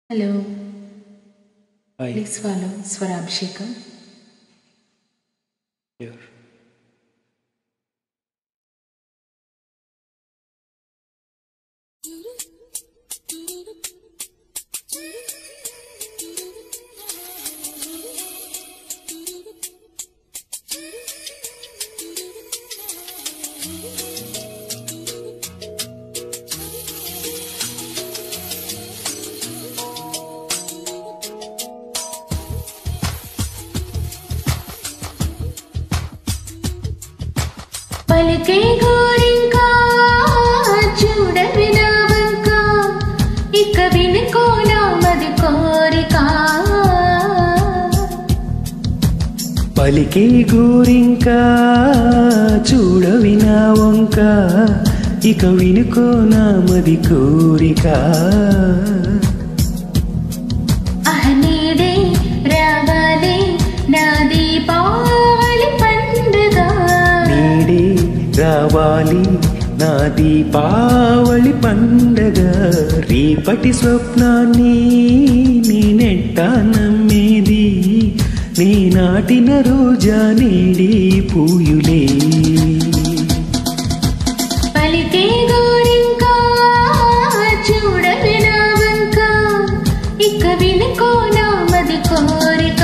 hello hi please follow Swarabhishekam sure పలికే గోరింకా చూడవి నా వంక ఇక వినుకో నా మది కోరిక పలికే గోరింకా చూడవి నా వంక ఇక వినుకో నా మది కోరిక అహనేడే రావాలి నా దీపావళి పండుగ నీడే రావాలి నా దీపావళి పండగ రేపటి స్వప్నాన్ని నేనెట్ట నమ్మేది నీ నాటిన రోజా నేడే పూయులే పలికే గోరింకా చూడవి నా వంక ఇక వినుకో నా మది కోరిక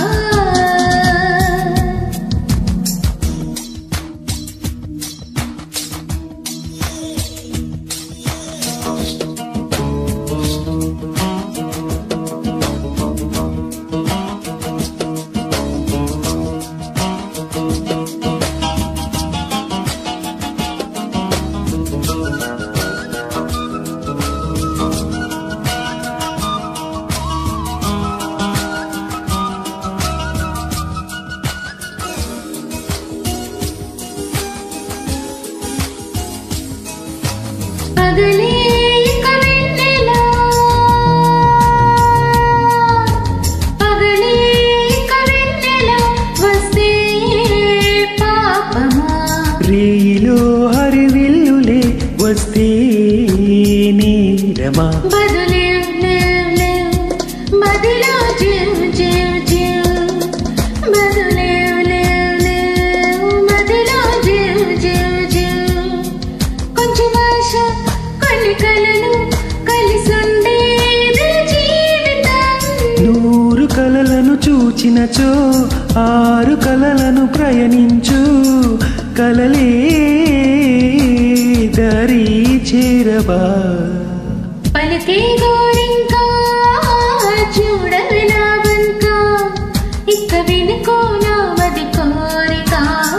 పగలే ఇక వెన్నెలా పగలే ఇక వెన్నెలా వస్తే పాపమా రేయిలో హరివిల్లులే వస్తే నేరమా బదులే లేవ్ లేవ్ మదిలో జీవ్ జీవ్ జీవ్ బదులే లేవ్ లేవ్ మదిలో జీవ్ జీవ్ జీవ్ కొంచెం ఆశ కొన్ని కలలు కలిసుండేది జీవితం నూరు కలలను చూచినచో ఆరు కలలను ప్రయాణించు కలలే దరి చేరవా పలికే గోరింకా చూడవి నా వంక ఇక వినుకో నా మది కోరిక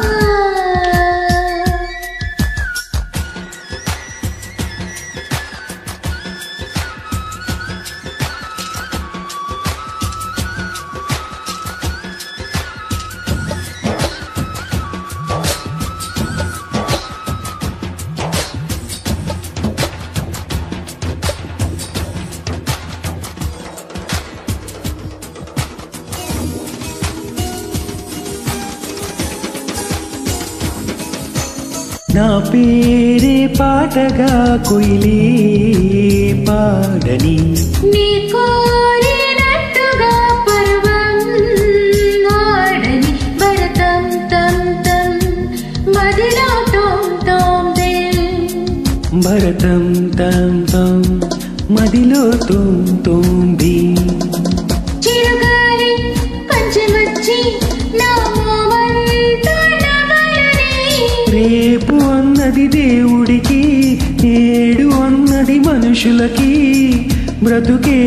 నా పేరే పాటగా కుయిలే పాడని నీ కోరినట్టుగా పర్వం ఆడని భరతం తం తం మదిలో తోం తోం దేం భరతం తం తం మదిలో తుం తుంది చిరుగాలి పంచమచ్చి నా మోమంతా నమలని రేపు అన్నది దేవుడికి నేడు అన్నది మనుషులకి బ్రతుకే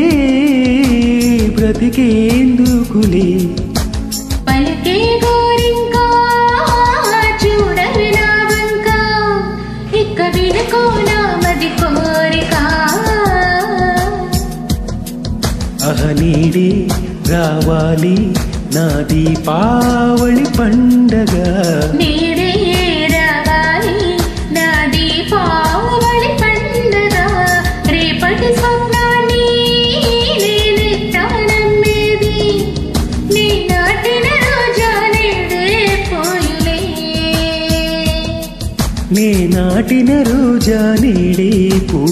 బ్రతికేందుకులే పలికే గోరింకా చూడవి నా వంక ఇక వినుకో నా మది కోరిక అహనీడే రావాలి నా దీపావళి పండగ నీడే రావాలి నా దీపావళి పండుగ రేపటి స్వప్నాన్ని నేనెట్ట నమ్మేది నీ నాటిన రోజా నేడే పోయులే నే నాటిన రోజా నేడే పూ